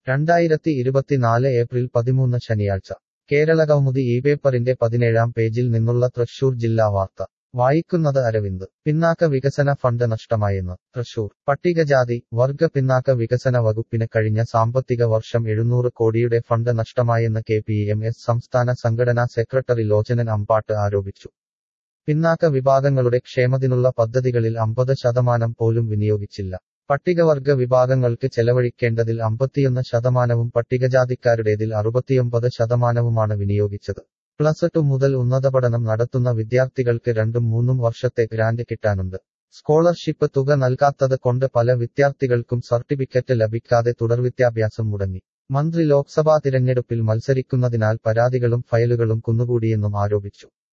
രണ്ടായിരത്തി ഇരുപത്തിനാല് ഏപ്രിൽ പതിമൂന്ന് ശനിയാഴ്ച കേരള കൗമുദി ഈ പേപ്പറിന്റെ പതിനേഴാം പേജിൽ നിന്നുള്ള തൃശൂർ ജില്ലാ വാർത്ത വായിക്കുന്നത് അരവിന്ദ് പിന്നാക്ക വികസന ഫണ്ട് നഷ്ടമായെന്ന് തൃശൂർ പട്ടികജാതി വർഗ പിന്നാക്ക വികസന വകുപ്പിന് കഴിഞ്ഞ സാമ്പത്തിക വർഷം എഴുന്നൂറ് കോടിയുടെ ഫണ്ട് നഷ്ടമായെന്ന് കെ പി എം എസ് സംസ്ഥാന സംഘടനാ സെക്രട്ടറി ലോചനൻ അമ്പാട്ട് ആരോപിച്ചു പിന്നാക്ക വിഭാഗങ്ങളുടെ ക്ഷേമത്തിനുള്ള പദ്ധതികളിൽ അമ്പത് ശതമാനം പോലും വിനിയോഗിച്ചില്ല പട്ടികവർഗ വിഭാഗങ്ങൾക്ക് ചെലവഴിക്കേണ്ടതിൽ അമ്പത്തിയൊന്ന് ശതമാനവും പട്ടികജാതിക്കാരുടേതിൽ അറുപത്തിയൊമ്പത് ശതമാനവുമാണ് വിനിയോഗിച്ചത് പ്ലസ് ടു മുതൽ ഉന്നത പഠനം നടത്തുന്ന വിദ്യാർത്ഥികൾക്ക് രണ്ടും മൂന്നും വർഷത്തെ ഗ്രാന്റ് കിട്ടാനുണ്ട് സ്കോളർഷിപ്പ് തുക നൽകാത്തത് കൊണ്ട് പല വിദ്യാർത്ഥികൾക്കും സർട്ടിഫിക്കറ്റ് ലഭിക്കാതെ തുടർവിദ്യാഭ്യാസം മുടങ്ങി മന്ത്രി ലോക്സഭാ തിരഞ്ഞെടുപ്പിൽ മത്സരിക്കുന്നതിനാൽ പരാതികളും ഫയലുകളും കുന്നുകൂടിയെന്നും ആരോപിച്ചു